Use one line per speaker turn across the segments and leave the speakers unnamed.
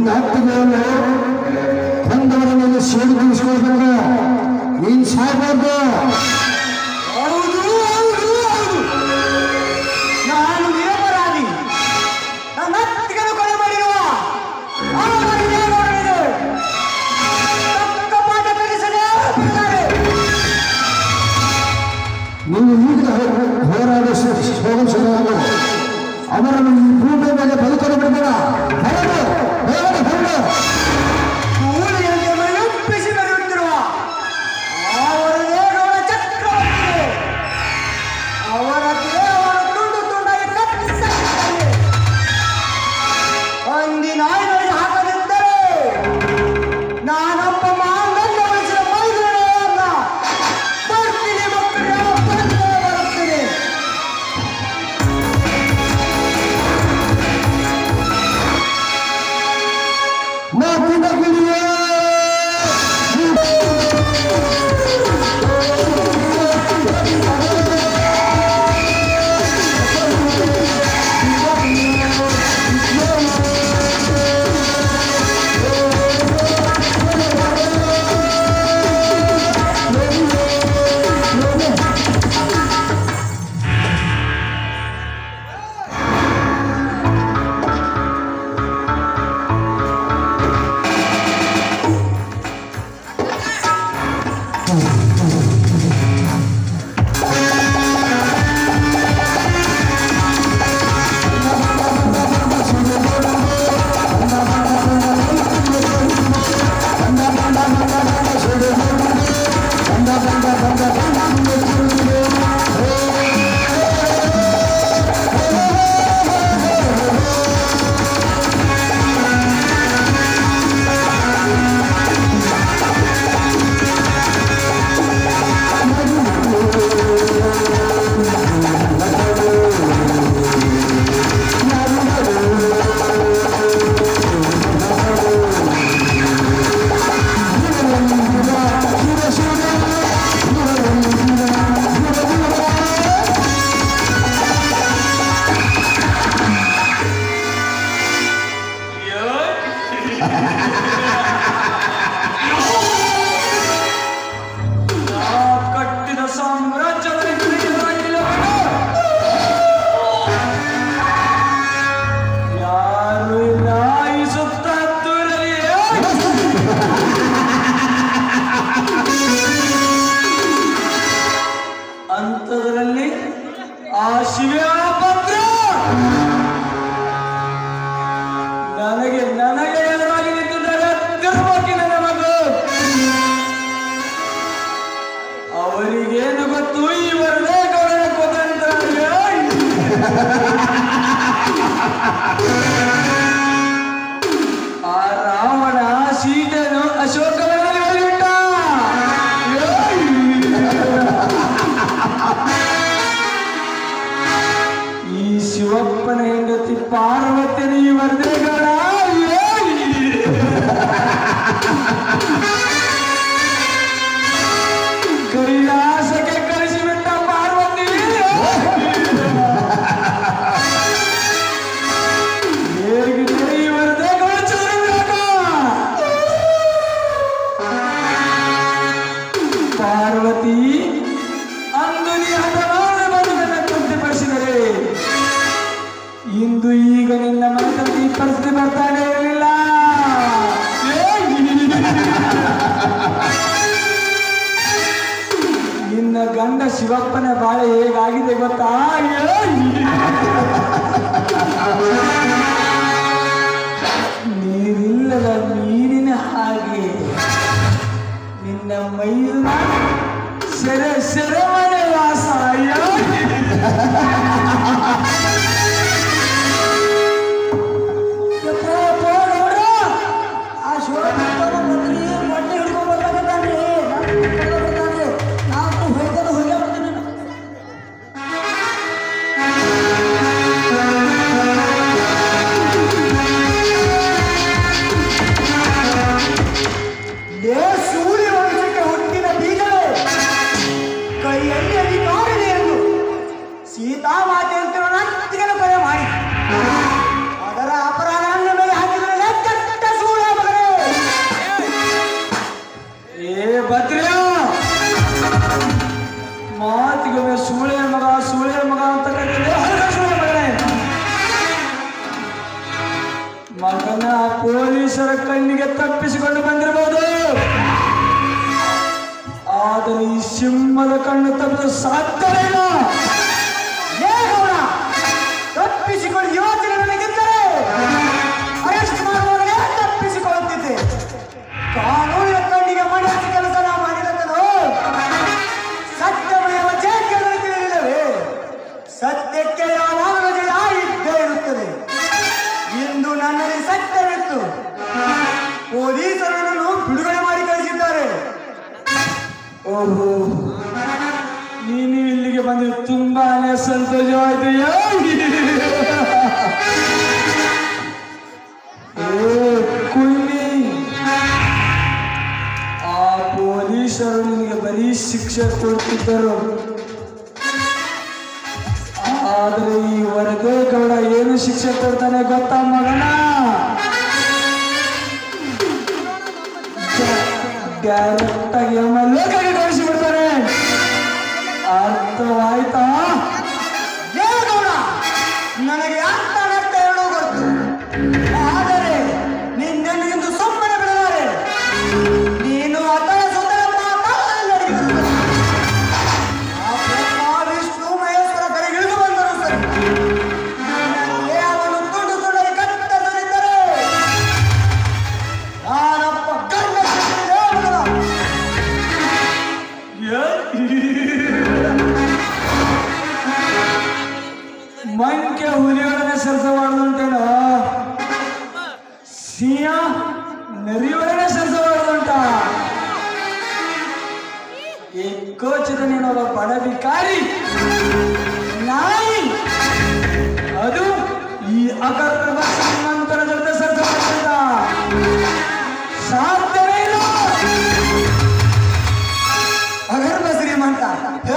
ನಿನ್ನ ಹತ್ತಿಗೆಯನ್ನು ಕೊಂದವರ ಮೇಲೆ ಸೇಡು ತೀರಿಸಿಕೊಳ್ಬೇಕು ನೀನ್ ಸಾಯ್ಬಾರ್ದು
ಹೌದು ಹೌದು ಹೌದು ನಾನು ನಿರಪರಾಧಿ ನನ್ನ ಅತ್ತಿಗೆಯನ್ನು ಕೊಲೆ ಮಾಡಿರುವ ಆ ಮಹಿಳೆಯರೊಡನೆ ತಕ್ಕ ಪಾಠ ಕಲಿಸಲೇ ಬಿಡುತ್ತಾರೆ
ನೀವು ಈಗಲೇ ಹೋ- ಹೋರಾಡ ಹೋಗಿಸಬಹುದು ಅವರನ್ನು ಈ ಭೂಮಿಯ ಮೇಲೆ ಬದುಕಲು ಬಿಡಬೇಡ ಹೊರಡು ಬೇಗನೆ ಹೊರಡು
ಕೂಲಿಯಲ್ಲಿ ಮೈಯೊಪ್ಪಿಸಿ ಬರೆಯುತ್ತಿರುವ ಅವರ ದೇವರ ಚಕ್ರವರ್ತಿ ಅವರ ದೇವರ ತುಂಡು ತುಂಡಾಗಿ ಕತ್ತರಿಸಿದ್ದಾರೆ ಅಂದಿ ನಾಯಿಗಳಿಗೆ ಹಾಕದಿದ್ದರೆ ನಾನೊಬ್ಬ ಮಾಂಗಲ್ಯ ವಹಿಸಿದ ಮೈದುರಲ್ಲ ಬರ್ತೀನಿ ಮಕ್ಕಳೇ ಬರ್ತೇ ಬರುತ್ತೀನಿ
ಮಾತಿನ ಗಿಳಿಯೇ
ನಾ ಕಟ್ಟಿದ ಸಾಮ್ರಾಜ್ಯದಲ್ಲಿ ಹಿರಿಯರಾಗಿಲ್ಲವನು. ಯಾರು ನಾಯಿಸುತ್ತ ಹತ್ತುರಲಿ ಅಂತದರಲ್ಲಿ ಆ ಶಿವ್ಯಾಳ ಪತ್ರ ನನಗೆ ನನಗೆ ಎದುರಾಗಿ ನಿಂತಿದ್ದಾರೆ ತಿರುವಾಗಿ ನನ್ನ ಮಗು ಅವರಿಗೇನು ಗೊತ್ತು ಈ ವರದೇ ಗೌಡನ ಕುತಂತ್ರ ಆ ರಾವಣ ಸೀತೆಯನ್ನು ಅಶೋಕವನದಲ್ಲಿ ಹೋಗಿಬಿಟ್ಟ ಈ ಶಿವಪ್ಪನ ಹೆಂಡತಿ ಪಾರ್ವತಿನ ಈ ವರದೇ ಗೌಡ ಕೈಲಾಸಕ್ಕೆ ಕಳಿಸಿಬಿಟ್ಟ ಪಾರ್ವತಿ ಹೇಗಿದೆ ಈ ವರದೆ ಪಾರ್ವತಿ ಅಂದು ನೀ ಹಠವಾದ ಬದುಕನ್ನು ತೃಪ್ತಿಪಡಿಸಿದರೆ ಇಂದು ಈಗ ನಿನ್ನ ಮನದಲ್ಲಿ ಈ ಪರಿಸ್ಥಿತಿ ಬರ್ತಾನೆ ಇರಲಿಲ್ಲ ನಿನ್ನ ಗಂಡ ಶಿವಪ್ಪನ ಬಾಳೆ ಹೇಗಾಗಿದೆ ಗೊತ್ತಾ ನೀರಿಲ್ಲದ ನೀರಿನ ಹಾಗೆ ನಿನ್ನ ಮೈದುನ ಸೆರೆ ಸೆರೆಮನೆ ವಾಸ ಅಯ್ಯೋ ಯಪ್ಪ, ಯಪ್ಪ, ನೋಡ್ರ? ಆ ಶಿವಪ್ಪನ ಮಂತ್ರಿ ಮೊಟ್ಟೆ ಹಿಡ್ಕೊಂಡ್ ಬರ್ಬೇಕಾಗ್ತಾನ್ರಿ. ನಾನು ಹಿಡ್ಕೊಂಡ್ ಬರ್ತಾನೆ. ನಾನು ಹೊಯ್ಕೊಂಡು ಹೋಗೇ ಬರ್ತೀನಿ ನಾನು. ಲೇ ಸೂರ್ಯ ವಂಶಕ್ಕೆ ಹುಟ್ಟಿದ ಬೀಜವೇ ಕೈಯಲ್ಲಿ ಅಧಿಕಾರವಿದೆ ಎಂದು ಸೀತಾಮಾತೆ ಅಂತಿರುವ
ಪೊಲೀಸರ ಕಣ್ಣಿಗೆ ತಪ್ಪಿಸಿಕೊಂಡು ಬಂದಿರಬಹುದು ಆದರೆ ಈ ಸಿಂಹದ ಕಣ್ಣು ತಪ್ಪಿದ ಸಾಧ್ಯವೇ ಇಲ್ಲ
ಏ ಗೌಡ ತಪ್ಪಿಸಿಕೊಂಡು ಯೋಚನೆ ನನಗಿದ್ದರೆ ಅರೆಸ್ಟ್ ಮಾಡುವವರೆಗೆ ತಪ್ಪಿಸಿಕೊಳ್ಳುತ್ತಿದ್ದೆ ಕಾನೂನಿನ ಕಣ್ಣಿಗೆ ಮಣಿ ಹಚ್ಚಿ ಕೆಲಸ ನಾ ಮಾಡಿದಕ್ಕದು ಸತ್ಯಮಯವ ಜಯಕ್ಕೆ ತಿಳಿದಿಲ್ಲವೇ ಸತ್ಯಕ್ಕೆ ಯಾವಾಗಲೂ ಜಯ ಇದ್ದೇ ಇರುತ್ತದೆ ಇಂದು ನನ್ನಲ್ಲಿ ಸತ್ಯವಿತ್ತು ಪೊಲೀಸರು ನನ್ನನ್ನು ಬಿಡುಗಡೆ ಮಾಡಿ ಕಳಿಸಿದ್ದಾರೆ
ಓಹೋ ನೀನು ಇಲ್ಲಿಗೆ ಬಂದು ತುಂಬಾನೇ ಸಂತೋಷವಾಯ್ತು ಏ ಕುಳ್ಳಿ ಆ ಪೊಲೀಸರು ನಿನಗೆ ಬರೀ ಶಿಕ್ಷೆ ಕೊಡ್ತಿದ್ದರು ಆದರೆ ಈ ವರದೇ ಗೌಡ ಏನು ಶಿಕ್ಷೆ ಕೊಡ್ತಾನೆ ಗೊತ್ತಾ ಮಗನ ಡೈರೆಕ್ಟ್ ಆಗಿ ಲೋಕಕ್ಕೆ ಕಳಿಸಿಬಿಡ್ತಾರೆ ಅರ್ಥವಾಯ್ತಾ
ಏ ಗೌಡ ನನಗೆ ಅರ್ಥ ಅರ್ಥ ಹೇಳೋ ಗೊತ್ತು ಆದರೆ ನಿನ್ನನ್ನು ಇಂದು ಸುಮ್ಮನೆ ಬಿಡಲಾರೆ ನೀನು ಅದರ ಸುತ್ತಲ ಪಾತಾಳದಲ್ಲಿ ನಡೆಯುತ್ತಿರುವೆ. ಆ ಬ್ರಹ್ಮ, ವಿಷ್ಣು ಮಹೇಶ್ವರ ಕಡೆ ಇಳಿದು ಬಂದರು ಸರಿ ನಿನ್ನಲ್ಲೇ ಅವನು ತುಂಡು ತುಂಡಾಗಿ ಕತ್ತರಿಸಿದರೆ ನಾನಪ್ಪ ಗಂಡ ಶಕ್ತಿಯೇ ಮಗನ.
ಮಂಕೆ ಹುಲಿಯೊಡನೆ ಸರಸ ಮಾಡುದುಂಟೇನೋ ಸಿಂಹ ನರಿಯೊಡನೆ ಸರಸ ಮಾಡುದುಂಟ ಈ ಕೋಚಿದ ನೀನೊಬ್ಬ ಬಡ ಬಿಕಾರಿ ನಾಯಿ ಅದು ಈ ಅಗರ್ಭ ಶ್ರೀಮಂತರ ಜೊತೆ ಸರಸ ಮಾಡುತ್ತ ಸಾಧ್ಯವೇ ಇಲ್ಲ
ಅಗರ್ಭ ಶ್ರೀಮಂತ ಹೇ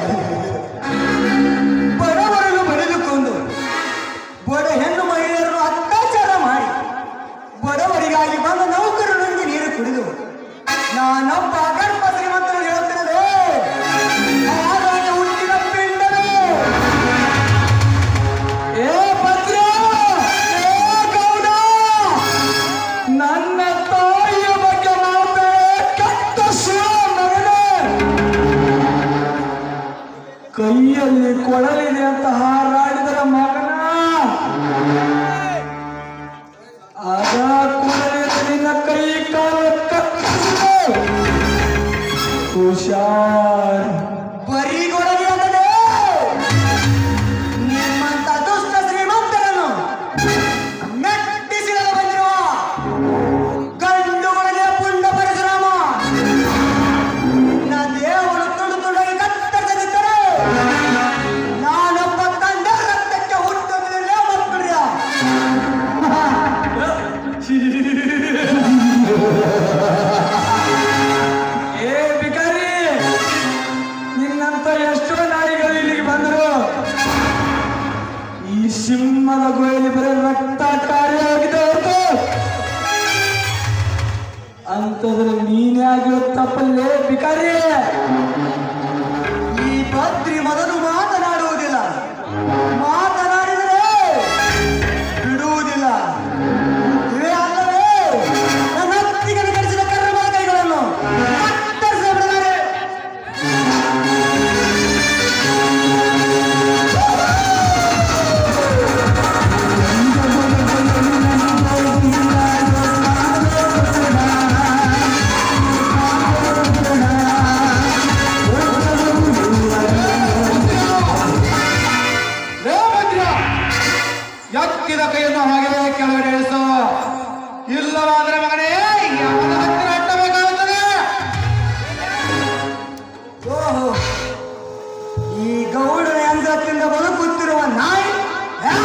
ಬಡವರನ್ನು ಬಡಿದುಕೊಂಡು ಬಡ ಹೆಣ್ಣು ಮಹಿಳೆಯರನ್ನು ಅತ್ಯಾಚಾರ ಮಾಡಿ ಬಡವರಿಗಾಗಿ ಬಂದ ನೌಕರರಿಗೆ ನೀರು ಕುಡಿದು ನಾನೊಬ್ಬ ಅಗರ್ಭ ಶ್ರೀಮಂತರು ಹೇಳುತ್ತಿರದೆ ಆಗಾಗ ಹುಟ್ಟಿದ ಪಿಂಡವೇ
ಏ ಭದ್ರ ಏ ಗೌಡ ನನ್ನ ತಾಯಿಯ ಬಗ್ಗೆ ಮಾತಾಡ ಕೆಟ್ಟ ಶಿವ ಮಗನೇ ಕೈಯಲ್ಲಿ ಕೊಡಲಿದೆ ಅಂತ ಹಾರಾಡಿದರ ಮಗನ ಆಗ ಕೂಡಲೇ ನಿನ್ನ ಕೈ ಕಾಲು ಕತ್ತರಿಸಿದೆ ಹುಷಾರ್
ಬರಿಗೊಳಗೆ ಅಂತದೆ ನಿಮ್ಮಂತ ದುಷ್ಟ ಶ್ರೀಮಂತರನ್ನು ಮೆಟ್ಟಿಸಿರಲು ಬಂದಿರುವ ಗಂಡುಗಳಿಗೆ ಪುಂಡ ಪರಶುರಾಮ ನಿನ್ನ ದೇವರು ತುಂಡು ತುಂಡಾಗಿ ಕತ್ತರಿಸದಿದ್ದರೆ ನಾನೊಬ್ಬ ತಂಡ ರಕ್ತಕ್ಕೆ ಹುಟ್ಟುವುದಿಲ್ಲ ಮಕ್ಕಳ್ಯ
ಏ ಬಿಕಾರಿ ನಿನ್ನಂತ ಎಷ್ಟೋ ನಾಯಿಗಳು ಇಲ್ಲಿಗೆ ಬಂದರು ಈ ಸಿಂಹದ ಗೋಯಲ್ಲಿ ಬರೀ ರಕ್ತ ಕಾರ್ಯವಾಗಿದೆ ಹೊರತು ಅಂತಂದ್ರೆ ನೀನೇ ಆಗಿರೋ ತಪ್ಪಲ್ಲೇ ಬಿಕಾರಿ
ಈ ಭದ್ರಿ ಮೊದಲು ಮಾತನಾಡುವುದಿಲ್ಲ ಮಾತನಾಡಿದರೆ ಬಿಡುವುದಿಲ್ಲ ಇವೇ ಅಲ್ಲವೇ ನನ್ನ ಹತ್ತಿಗೆ ನಡೆಸಿದ ಕರ್ಮದ ಕೈಗಳನ್ನು ಕತ್ತರಿಸಿಬಿಡುತ್ತಾರೆ.
ಎತ್ತಿದ ಕೈಯನ್ನು ಹಾಗೆ ಕೆಳಗಡೆ ಇಳಿಸು ಇಲ್ಲವಾದರೆ ಮಗನೇ ಯಾವನ ಹತ್ತಿರ ಅಟ್ಟಬೇಕಾಗುತ್ತದೆ
ಓಹೋ ಈ ಗೌಡನ ಯಂತ್ರದಿಂದ ಬದುಕುತ್ತಿರುವ ನಾಯಿ ಯಾ?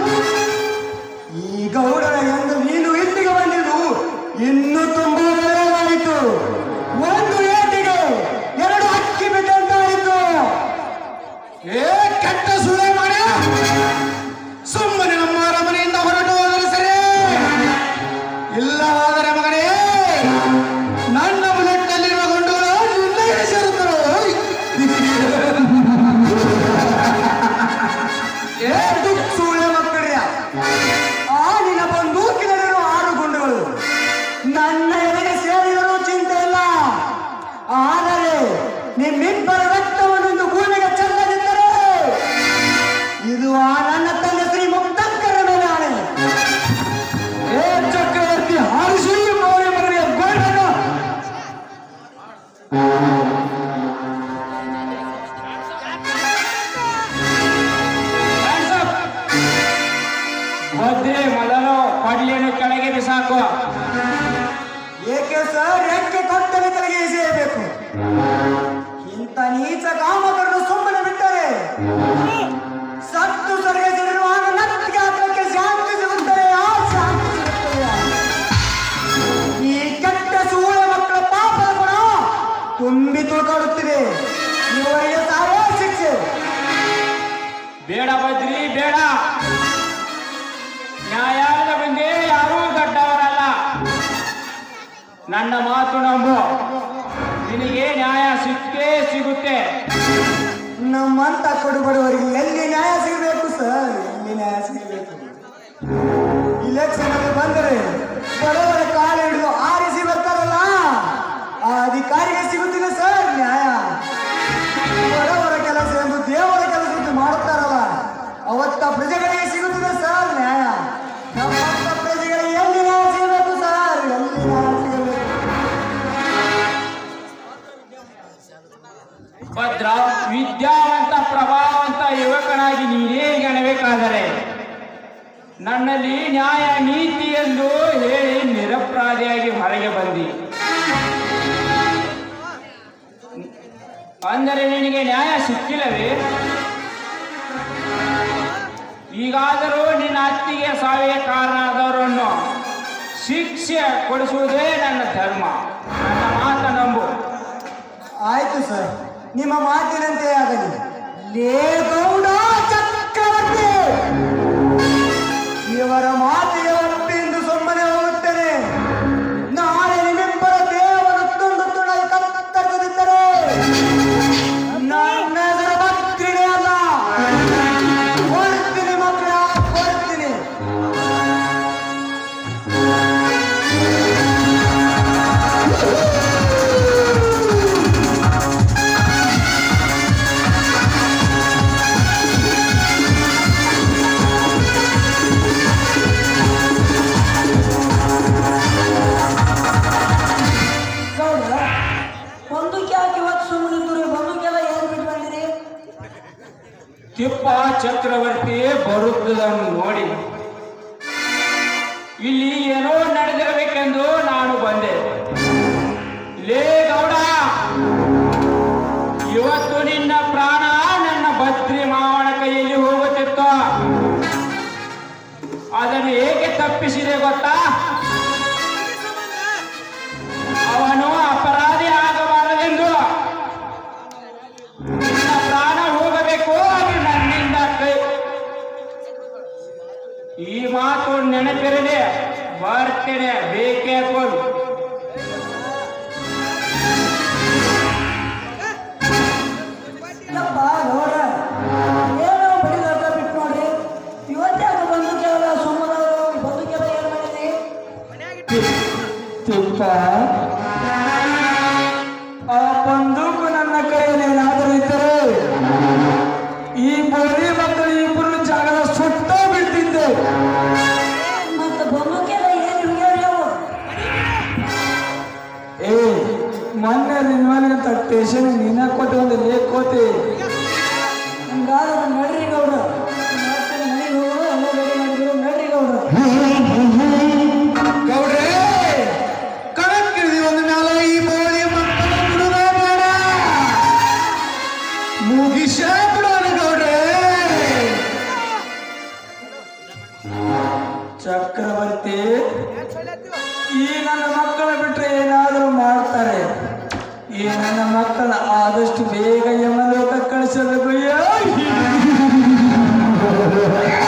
ಈ ಗೌಡನ ಯಂತ್ರ ನೀನು ಇಲ್ಲಿಗೆ ಬಂದಿದ್ದು ಇನ್ನು ತುಂಬಾ ಒಳ್ಳೆಯದಾಯಿತು ಒಂದು ಏಟಿಗೆ ಎರಡು ಅಕ್ಕಿ ಬಿಟ್ಟಂತಾಯಿತು
ಏ ಕೆಟ್ಟ ಸುಳೆ ಮಾಡಿ ಸುಮ್ಮನೆ ನಮ್ಮ ಅರಮನೆಯಿಂದ ಹೊರಟು ಹೋದರೆ ಸರಿ ಇಲ್ಲವಾದರೆ ಮಗನೇ
ಕೆಳಗೆ ಬಿಸಾಕು
ಏಕೆ ಸರ್ ಯಾಕೆ ಕೊಟ್ಟರೆ ತಲೆಗೆ ಎಸೆಯಬೇಕು ಇಂಥ ನೀಚ ಕಾಮಕರನ್ನು ಸುಮ್ಮನೆ ಬಿಟ್ಟರೆ ಸತ್ತು ಸರಿಗೆ ಸೇರಿರುವಾಗ ನತ್ತಿಗೆ ಆತ್ಮಕ್ಕೆ ಶಾಂತಿ ಸಿಗುತ್ತದೆ ಆ ಶಾಂತಿ ಸಿಗುತ್ತದೆ ಈ ಕೆಟ್ಟ ಸೂಳ ಮಕ್ಕಳ ಪಾಪದ ಗುಣ ತುಂಬಿ ತುಳ್ಕಾಡುತ್ತಿದೆ ಇವರಿಗೆ ಸಾರೇ ಶಿಕ್ಷೆ
ಬೇಡ ಬದ್ರಿ ಬೇಡ ನ್ಯಾಯಾಲಯದ ಮುಂದೆ ಯಾರೂ ದೊಡ್ಡವರಲ್ಲ ನನ್ನ ಮಾತು ನಂಬು ನಿನಗೆ ನ್ಯಾಯ ಸಿಕ್ಕೇ ಸಿಗುತ್ತೆ
ನಮ್ಮಂತ ಕೊಡುಬಡವರಿಗೆ ಎಲ್ಲಿ ನ್ಯಾಯ ಸಿಗಬೇಕು ಸರ್ ಎಲ್ಲಿ ನ್ಯಾಯ ಸಿಗಬೇಕು ಇಲೆಕ್ಷನ್ ಅಲ್ಲಿ ಬಂದರೆ ಬಡವರ ಕಾಲ ಹಿಡಿದು ಆರಿಸಿ ಬರ್ತಾರಲ್ಲ ಆ ಅಧಿಕಾರಿಗೆ ಸಿಗುತ್ತಿದೆ ಸರ್ ನ್ಯಾಯ ಬಡವರ ಕೆಲಸ ಎಂದು ದೇವರ ಕೆಲಸ ಎಂದು ಮಾಡುತ್ತಾರಲ್ಲ ಅವತ್ತ ಪ್ರಜೆಗಳಿಗೆ ಸಿಗುತ್ತಿದೆ ಸರ್ ನ್ಯಾಯ ನಮ್ಮಂತ ಪ್ರಜೆಗಳಿಗೆ ಎಲ್ಲಿ ನ್ಯಾಯ ಸಿಗಬೇಕು ಸರ್ ಎಲ್ಲಿ ನ್ಯಾಯ ಸಿಗಬೇಕು
ಭದ್ರ ವಿದ್ಯಾವಂತ ಪ್ರಭಾವಂತ ಯುವಕನಾಗಿ ನೀನೇ ಗಣಬೇಕಾದರೆ ನನ್ನಲ್ಲಿ ನ್ಯಾಯ ನೀತಿ ಎಂದು ಹೇಳಿ ನಿರಪರಾಧಿಯಾಗಿ ಹೊರಗೆ ಬಂದಿ ಅಂದರೆ ನಿನಗೆ ನ್ಯಾಯ ಸಿಕ್ಕಿಲ್ಲವೇ ಈಗಾದರೂ ನಿನ್ನ ಅತ್ತಿಗೆ ಸಾವಿಗೆ ಕಾರಣರಾದವರನ್ನು ಶಿಕ್ಷೆ ಕೊಡಿಸುವುದೇ ನನ್ನ ಧರ್ಮ ನನ್ನ ಮಾತ ನಂಬು
ಆಯ್ತು ಸರ್ ನಿಮ್ಮ ಮಾತಿನಂತೆ ಆಗಲಿ ಲೇ ಗೌಡ ಚಕ್ರವರ್ತಿ ಇವರ ಮಾತಿಗೆ ಒಪ್ಪಿಂದು ಸುಮ್ಮನೆ ಹೋಗುತ್ತೇನೆ ನಾಳೆ ನಿಮ್ಮಿಬ್ಬರ ದೇವರು ತುಂಡು ತುಂಡಾಗಿ ಕತ್ತರಿಸದಿದ್ದರೆ ನನ್ನ ಹೆಸರು ಭಕ್ತಿನೇ ಅಲ್ಲ ಕೊಡ್ತೀನಿ ಮಕ್ಕಳ ಕೊಡ್ತೀನಿ
ಗೌಡ ಬಂದೂಕ್ ಯಾಕೆ ಇವತ್ತು ಸುಮ್ಮನೆ ಇದ್ರಿ ಬಂದೂಕೆಲ್ಲ ಏನ್ ಬಿಟ್ಟು ಬಂದಿರಿ
ತಿಪ್ಪ ಚಕ್ರವರ್ತಿ ಬರುತ್ತದನ್ನು ನೋಡಿ ಇಲ್ಲಿ ಏನೋ ನಡೆದಿರಬೇಕೆಂದು ನಾನು ಬಂದೆ ಲೇ ಗೌಡ ಇವತ್ತು ನಿನ್ನ ಪ್ರಾಣ ನನ್ನ ಭದ್ರಿ ಮಾವನ ಕೈಯಲ್ಲಿ ಹೋಗುತ್ತಿತ್ತು ಅದನ್ನು ಏಕೆ ತಪ್ಪಿಸಿದೆ ಗೊತ್ತಾ ಅವನು ಅಪರಾಧಿ ಆಗಬಾರದೆಂದು ನಿನ್ನ ಪ್ರಾಣ ಹೋಗಬೇಕು ಅದು ನನ್ನಿಂದ ಕೈ ಈ ಮಾತು ನೆನಪಿರಲಿ ಬರ್ತೇನೆ ಬೇಕೇ ಕೊಡು
ಯಪ್ಪ ಗೌಡ ಏನೋ ಬಡಿದಾಟ ಬಿಟ್ಟು ನೋಡ್ರಿ ಇವತ್ತ್ಯಾಕೆ ಬಂದೂಕೆಲ್ಲ ಸುಮ್ಮನೆ ಬಂದೂಕೆಲ್ಲ ಏನ್ ಮಾಡಿರಿ
ತಿಪ್ಪ ಆ ಬಂದೂಕು ನನ್ನ ಕೈಯಲ್ಲಿ ಏನಾದರೂ ಇದ್ದರೆ ಈ ಬೋರಿ ಮಕ್ಕಳು ಇಬ್ಬರು ಜಾಗದ ಸುಟ್ಟ ಬಿಡ್ತಿದ್ದೆ
ಮತ್ತೆ ಬಂದೂಕೆಲ್ಲ ಏನ್ ಹಿಡಿಯೋರಿ ಅವು
ಏ ಮೊನ್ನೆ ನಿನ್ನ ಟೇಷನ್ ನೀನ ಕೊಟ್ಟು ಒಂದು ಲೇಖ ಕೋತಿ
ಹಂಗಾದ್ರೆ ನಡ್ರಿ ಗೌಡ ಮತ್ತೆ ಮನೆಗೆ ಹೋಗೋದು ಎಲ್ಲ ರೆಡಿ ಮಾಡಿದ್ರು ನಡ್ರಿ ಗೌಡ
ಗೌಡ್ರೆ ಕಣಕ್ಕಿಳಿದಿ ಒಂದು ನಾಳ ಈ ಬೋಳಿ ಮಕ್ಕಳ ಬಿಡುವುದೇ ಬೇಡ ಮುಗಿಸೇ ಬಿಡೋಣ ಗೌಡ್ರೆ
ಚಕ್ರವರ್ತಿ ಈ ನನ್ನ ಮಕ್ಕಳ ಬಿಟ್ರೆ ಏನಾದರೂ ಮಾಡ್ತಾರೆ ಈ ನನ್ನ ಮಕ್ಕಳ ಆದಷ್ಟು ಬೇಗ ಯಮಲೋಕ ಕಳಿಸಬೇಕು